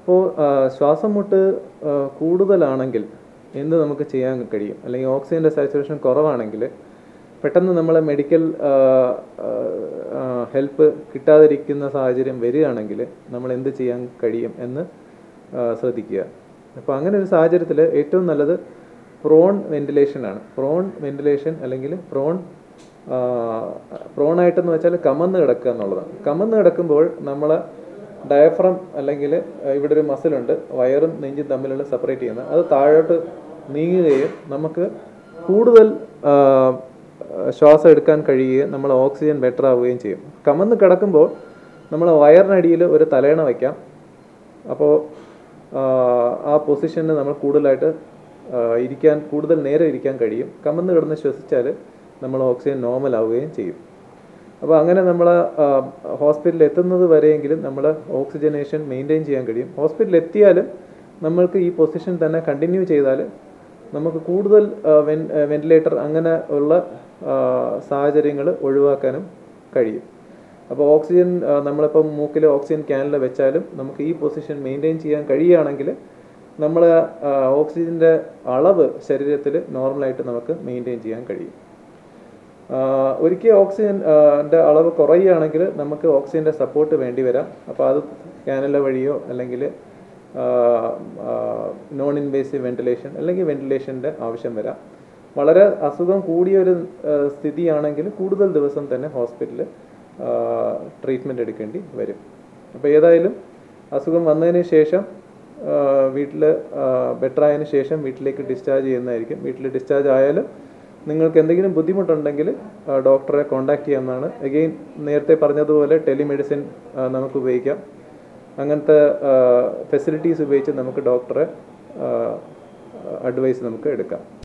അപ്പോൾ ശ്വാസം മുട്ട് ആ, കൂടുതലാണെങ്കിൽ എന്ത് നമുക്ക് ചെയ്യാൻ കഴിയും അല്ലെങ്കിൽ ഓക്സിജൻ്റെ സാച്ചുറേഷൻ കുറവാണെങ്കിൽ പെട്ടെന്ന് നമ്മളെ മെഡിക്കൽ ഹെൽപ്പ് കിട്ടാതിരിക്കുന്ന സാഹചര്യം വരികയാണെങ്കിൽ നമ്മൾ എന്ത് ചെയ്യാൻ കഴിയും എന്ന് ആ, ശ്രദ്ധിക്കുക അപ്പോൾ അങ്ങനെ ഒരു സാഹചര്യത്തിൽ ഏറ്റവും നല്ലത് പ്രോൺ വെന്റിലേഷൻ ആണ് പ്രോൺ വെന്റിലേഷൻ അല്ലെങ്കിൽ പ്രോൺ പ്രോണായിട്ടെന്ന് വെച്ചാൽ കമന്ന് കിടക്കുക എന്നുള്ളതാണ് കമന്ന് കിടക്കുമ്പോൾ നമ്മൾ ഡയഫ്രം അല്ലെങ്കിൽ ഇവിടെ ഒരു മസിലുണ്ട് വയറും നെഞ്ചും തമ്മിലുള്ള സെപ്പറേറ്റ് ചെയ്യുന്ന അത് താഴോട്ട് നീങ്ങുകയും നമുക്ക് കൂടുതൽ ആ, ശ്വാസം എടുക്കാൻ കഴിയുകയും നമ്മൾ ഓക്സിജൻ ബെറ്റർ ആവുകയും ചെയ്യും കമന്ന് കിടക്കുമ്പോൾ നമ്മൾ വയറിനടിയിൽ ഒരു തലയണ വയ്ക്കാം അപ്പോൾ ആ പൊസിഷനിൽ നമ്മൾ കൂടുതലായിട്ട് ആ, ഇരിക്കാൻ കൂടുതൽ നേരം ഇരിക്കാൻ കഴിയും കമന്ന് കിടന്ന് ശ്വസിച്ചാൽ നമ്മൾ ഓക്സിജൻ നോർമൽ ആവുകയും ചെയ്യും അപ്പോൾ അങ്ങനെ നമ്മൾ ഹോസ്പിറ്റലിൽ എത്തുന്നത് വരെയെങ്കിലും നമ്മൾ ഓക്സിജനേഷൻ മെയിൻറ്റെയിൻ ചെയ്യാൻ കഴിയും ഹോസ്പിറ്റലിൽ എത്തിയാലും നമ്മൾക്ക് ഈ പൊസിഷൻ തന്നെ കണ്ടിന്യൂ ചെയ്താൽ നമുക്ക് കൂടുതൽ വെൻ വെന്റിലേറ്റർ അങ്ങനെ ഉള്ള സാഹചര്യങ്ങൾ ഒഴിവാക്കാനും കഴിയും അപ്പോൾ ഓക്സിജൻ ആ, നമ്മളിപ്പം മൂക്കിൽ ഓക്സിജൻ ക്യാനിൽ വെച്ചാലും നമുക്ക് ഈ പൊസിഷൻ മെയിൻറ്റെയിൻ ചെയ്യാൻ കഴിയുകയാണെങ്കിൽ നമ്മൾ ഓക്സിജൻ്റെ അളവ് ശരീരത്തിൽ നോർമലായിട്ട് നമുക്ക് മെയിൻറ്റെയിൻ ചെയ്യാൻ കഴിയും ആഹ് ഒരിക്കൽ ഓക്സിജൻ ൻ്റെ അളവ് കുറയുകയാണെങ്കിൽ നമുക്ക് ഓക്സിജൻ്റെ സപ്പോർട്ട് വേണ്ടി വരാം അപ്പോൾ അത് ക്യാനല വഴിയോ അല്ലെങ്കിൽ നോൺ ഇൻവേസീവ് വെന്റിലേഷൻ അല്ലെങ്കിൽ വെന്റിലേഷൻ്റെ ആവശ്യം വരാം വളരെ അസുഖം കൂടിയൊരു ആഹ് സ്ഥിതിയാണെങ്കിൽ കൂടുതൽ ദിവസം തന്നെ ഹോസ്പിറ്റലിൽ ട്രീറ്റ്മെൻറ്റ് എടുക്കേണ്ടി വരും അപ്പോൾ ഏതായാലും അസുഖം വന്നതിന് ശേഷം വീട്ടിൽ ബെറ്റർ ആയതിനു ശേഷം വീട്ടിലേക്ക് ഡിസ്ചാർജ് ചെയ്യുന്നതായിരിക്കും വീട്ടിൽ ഡിസ്ചാർജ് ആയാലും നിങ്ങൾക്ക് എന്തെങ്കിലും ബുദ്ധിമുട്ടുണ്ടെങ്കിൽ ആ, ഡോക്ടറെ കോൺടാക്ട് ചെയ്യാവുന്നതാണ് എഗെയിൻ നേരത്തെ പറഞ്ഞതുപോലെ ടെലിമെഡിസിൻ ആ, നമുക്ക് ഉപയോഗിക്കാം അങ്ങനത്തെ ഫെസിലിറ്റീസ് ഉപയോഗിച്ച് നമുക്ക് ഡോക്ടറെ അഡ്വൈസ് നമുക്ക് എടുക്കാം